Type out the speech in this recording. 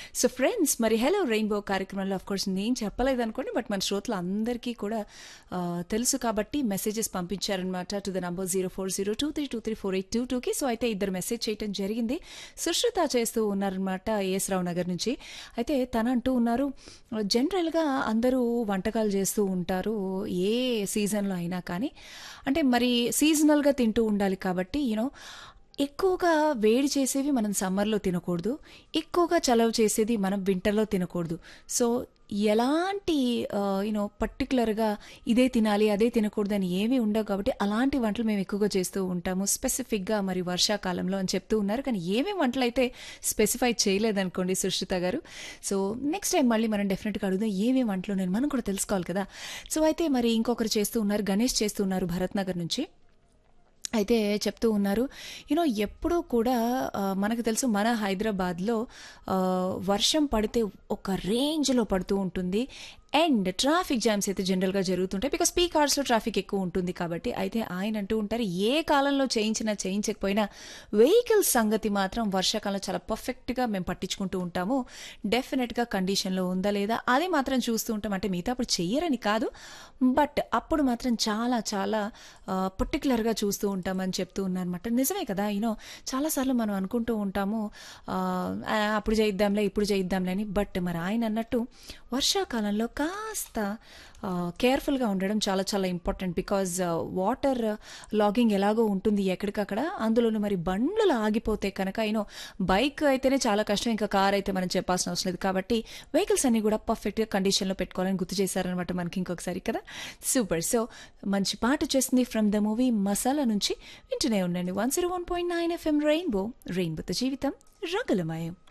so friends మరి hello rainbow కార్యక్రమంలో of course నేను చెప్పలేదు అనుకోండి బట్ మన శ్రోతలు అందరికీ కూడా ఆ, తెలుసు కాబట్టి మెసేజెస్ పంపించారనమాట to the number zero four zero two three two three four eight two టూకి సో అయితే ఇద్దరు మెసేజ్ చేయడం జరిగింది సుశ్రుత చేస్తూ ఉన్నారనమాట ఏఎస్ రావు నగర్ నుంచి అయితే తన అంటూ ఉన్నారు జనరల్గా అందరూ వంటకాలు చేస్తూ ఉంటారు ఏ సీజన్లో అయినా కానీ అంటే మరి సీజనల్గా తింటూ ఉండాలి కాబట్టి యూనో ఎక్కువగా వేడి చేసేవి మనం సమ్మర్లో తినకూడదు ఎక్కువగా చలవ చేసేది మనం వింటర్లో తినకూడదు సో ఎలాంటి యూనో పర్టికులర్గా ఇదే తినాలి అదే తినకూడదు అని ఏమీ ఉండవు కాబట్టి అలాంటి వంటలు మేము ఎక్కువగా చేస్తూ ఉంటాము స్పెసిఫిక్గా మరి వర్షాకాలంలో అని చెప్తూ ఉన్నారు కానీ ఏమేమి వంటలు అయితే స్పెసిఫై చేయలేదనుకోండి సుష్రిత గారు సో నెక్స్ట్ టైం మళ్ళీ మనం డెఫినెట్గా అడుగుదాం ఏమేమి వంటలు నేను మనం కూడా తెలుసుకోవాలి కదా సో అయితే మరి ఇంకొకరు చేస్తూ ఉన్నారు గణేష్ చేస్తూ ఉన్నారు భరత్ నగర్ నుంచి అయితే చెప్తూ ఉన్నారు యూనో ఎప్పుడూ కూడా ఆ, మనకు తెలుసు మన హైదరాబాద్లో ఆ, వర్షం పడితే ఒక రేంజ్లో పడుతూ ఉంటుంది అండ్ ట్రాఫిక్ జామ్స్ అయితే జనరల్గా జరుగుతుంటాయి బికాస్ పీక్ అవర్స్లో ట్రాఫిక్ ఎక్కువ ఉంటుంది కాబట్టి అయితే ఆయన అంటూ ఉంటారు ఏ కాలంలో చేయించినా చేయించకపోయినా వెహికల్ సంగతి మాత్రం వర్షాకాలంలో చాలా పర్ఫెక్ట్గా మేము పట్టించుకుంటూ ఉంటాము డెఫినెట్గా కండిషన్లో ఉందా లేదా అది మాత్రం చూస్తూ ఉంటాం అంటే మిగతా అప్పుడు చెయ్యరని కాదు బట్ అప్పుడు మాత్రం చాలా చాలా పర్టికులర్గా చూస్తూ ఉంటామని చెప్తూ ఉన్నారనమాట నిజమే కదా యూనో చాలాసార్లు మనం అనుకుంటూ ఉంటాము ఆ, ఆ, అప్పుడు చేయిద్దాంలే ఇప్పుడు చేయిద్దాంలే అని బట్ మరి ఆయన అన్నట్టు వర్షాకాలంలో కాస్త కేర్ఫుల్గా ఉండడం చాలా చాలా ఇంపార్టెంట్ బికాజ్ వాటర్ లాగింగ్ ఎలాగో ఉంటుంది ఎక్కడికక్కడ అందులోనూ మరి బండ్లు ఆగిపోతే కనుక యూనో బైక్ అయితేనే చాలా కష్టం ఇంకా కార్ అయితే మనం చెప్పాల్సిన అవసరం లేదు కాబట్టి వెహికల్స్ అన్ని కూడా పర్ఫెక్ట్గా కండిషన్లో పెట్టుకోవాలని గుర్తు చేశారనమాట మనకి ఇంకొకసారి కదా సూపర్ సో మంచి పాట చేస్తుంది ఫ్రమ్ ద మూవీ మసాలా నుంచి వింటూనే ఉండండి one zero one point nine FM rainbow రెయిన్బోతో జీవితం రంగులమయం